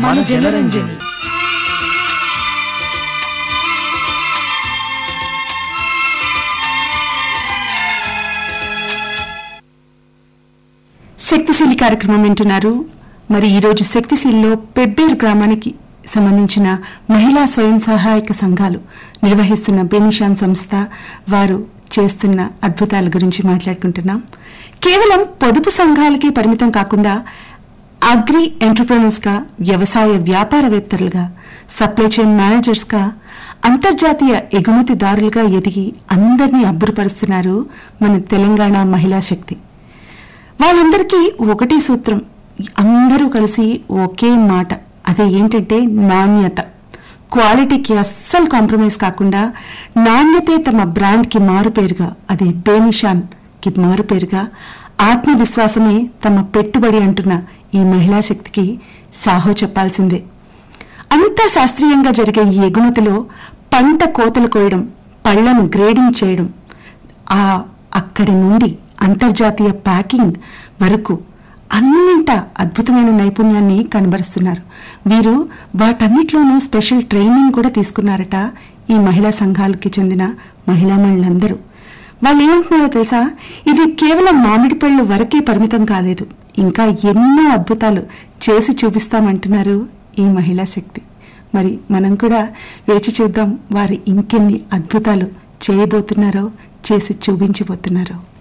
మన జనరంజని శక్తిశీలి కార్యక్రమం వింటున్నారు మరి ఈరోజు శక్తిశీలిలో పెబ్బేరు గ్రామానికి సంబంధించిన మహిళా స్వయం సహాయక సంఘాలు నిర్వహిస్తున్న బెనిషాన్ సంస్థ వారు చేస్తున్న అద్భుతాల గురించి మాట్లాడుకుంటున్నాం కేవలం పొదుపు సంఘాలకే పరిమితం కాకుండా అగ్రి ఎంటర్ప్రినర్స్ గా వ్యవసాయ వ్యాపారవేత్తలుగా సప్లై చైన్ మేనేజర్స్ గా అంతర్జాతీయ ఎగుమతిదారులుగా ఎదిగి అందరినీ అబ్బురపరుస్తున్నారు మన తెలంగాణ మహిళా శక్తి వాళ్ళందరికీ ఒకటే సూత్రం అందరూ కలిసి ఒకే మాట అదే ఏంటంటే నాణ్యత క్వాలిటీకి అస్సలు కాంప్రమైజ్ కాకుండా నాణ్యతే తమ బ్రాండ్కి మారుపేరుగా అదే బేనిషాన్ కి మారుపేరుగా ఆత్మవిశ్వాసమే తమ పెట్టుబడి అంటున్న ఈ మహిళా శక్తికి సాహో చెప్పాల్సిందే అంతా శాస్త్రీయంగా జరిగే ఈ ఎగుమతిలో పంట కోతలు కోయడం పళ్లను గ్రేడింగ్ చేయడం ఆ అక్కడి నుండి అంతర్జాతీయ ప్యాకింగ్ వరకు అన్నింట అద్భుతమైన నైపుణ్యాన్ని కనబరుస్తున్నారు వీరు వాటన్నిటిలోనూ స్పెషల్ ట్రైనింగ్ కూడా తీసుకున్నారట ఈ మహిళా సంఘాలకి చెందిన మహిళామణులందరూ వాళ్ళు ఏమంటున్నారో తెలుసా ఇది కేవలం మామిడి పళ్ళు వరకే పరిమితం కాలేదు ఇంకా ఎన్నో అద్భుతాలు చేసి చూపిస్తామంటున్నారు ఈ మహిళా శక్తి మరి మనం కూడా వేచి చూద్దాం వారు ఇంకెన్ని అద్భుతాలు చేయబోతున్నారో చేసి చూపించబోతున్నారో